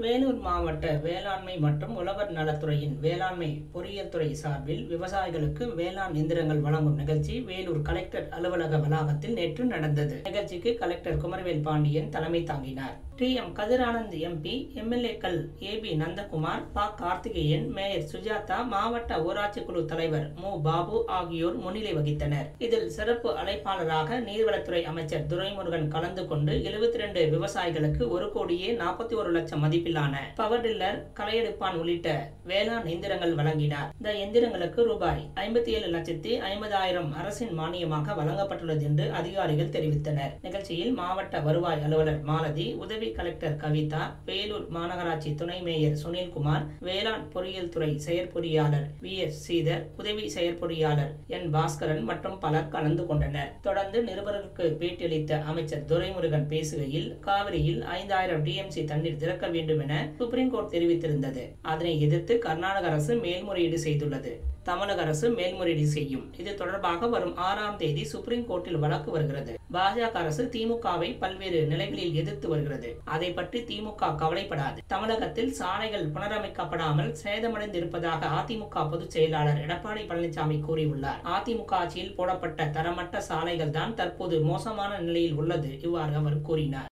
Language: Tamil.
வேலூர் மாவட்ட வேளாண்மை மற்றும் உழவர் நலத்துறையின் வேளாண்மை பொறியியல் துறை சார்பில் விவசாயிகளுக்கு வேளாண் இயந்திரங்கள் வழங்கும் நிகழ்ச்சி வேலூர் கலெக்டர் அலுவலக வளாகத்தில் நேற்று நடந்தது நிகழ்ச்சிக்கு கலெக்டர் குமரவேல் பாண்டியன் தலைமை தாங்கினார் டி எம் கதிரானந்த் எம்பி எம்எல்ஏக்கள் ஏ பி நந்தகுமார் ப கார்த்திகேயன் மேயர் சுஜாதா மாவட்ட ஊராட்சி குழு தலைவர் மு பாபு ஆகியோர் முன்னிலை வகித்தனர் இதில் சிறப்பு அழைப்பாளராக நீர்வளத்துறை அமைச்சர் துரைமுருகன் கலந்து கொண்டு எழுபத்தி ரெண்டு விவசாயிகளுக்கு ஒரு கோடியே நாற்பத்தி ஒரு லட்சம் மதிப்பிலான பவர் டில்லர் களையெடுப்பான் உள்ளிட்ட வேளாண் எந்திரங்கள் வழங்கினார் இந்த எந்திரங்களுக்கு ரூபாய் ஐம்பத்தி ஏழு லட்சத்தி ஐம்பதாயிரம் அரசின் மானியமாக வழங்கப்பட்டுள்ளது என்று அதிகாரிகள் தெரிவித்தனர் நிகழ்ச்சியில் மாவட்ட வருவாய் அலுவலர் மாலதி உதவி கலெக்டர் கவிதா வேலூர் மாநகராட்சி துணை மேயர் சுனில்குமார் வேளாண் பொறியியல் துறை செயற்பொறியாளர் வி எஸ் சீதர் உதவி செயற்பொறியாளர் என் பாஸ்கரன் மற்றும் பலர் கலந்து கொண்டனர் தொடர்ந்து நிருபர்களுக்கு பேட்டியளித்த அமைச்சர் துரைமுருகன் பேசுகையில் காவிரியில் ஐந்தாயிரம் டிஎம்சி தண்ணீர் திறக்க வேண்டும் என சுப்ரீம் கோர்ட் தெரிவித்திருந்தது அதனை எதிர்த்து கர்நாடக அரசு மேல்முறையீடு செய்துள்ளது தமிழக அரசு மேல்முறையீடு செய்யும் இது தொடர்பாக வரும் ஆறாம் தேதி சுப்ரீம் கோர்ட்டில் வழக்கு வருகிறது பாஜக அரசு திமுகவை பல்வேறு நிலைகளில் எதிர்த்து வருகிறது அதை பற்றி திமுக கவலைப்படாது தமிழகத்தில் சாலைகள் புனரமைக்கப்படாமல் சேதமடைந்து இருப்பதாக அதிமுக பொதுச் செயலாளர் எடப்பாடி பழனிசாமி கூறியுள்ளார் அதிமுக ஆட்சியில் போடப்பட்ட தரமற்ற சாலைகள் தான் தற்போது மோசமான நிலையில் உள்ளது இவ்வாறு அவர் கூறினார்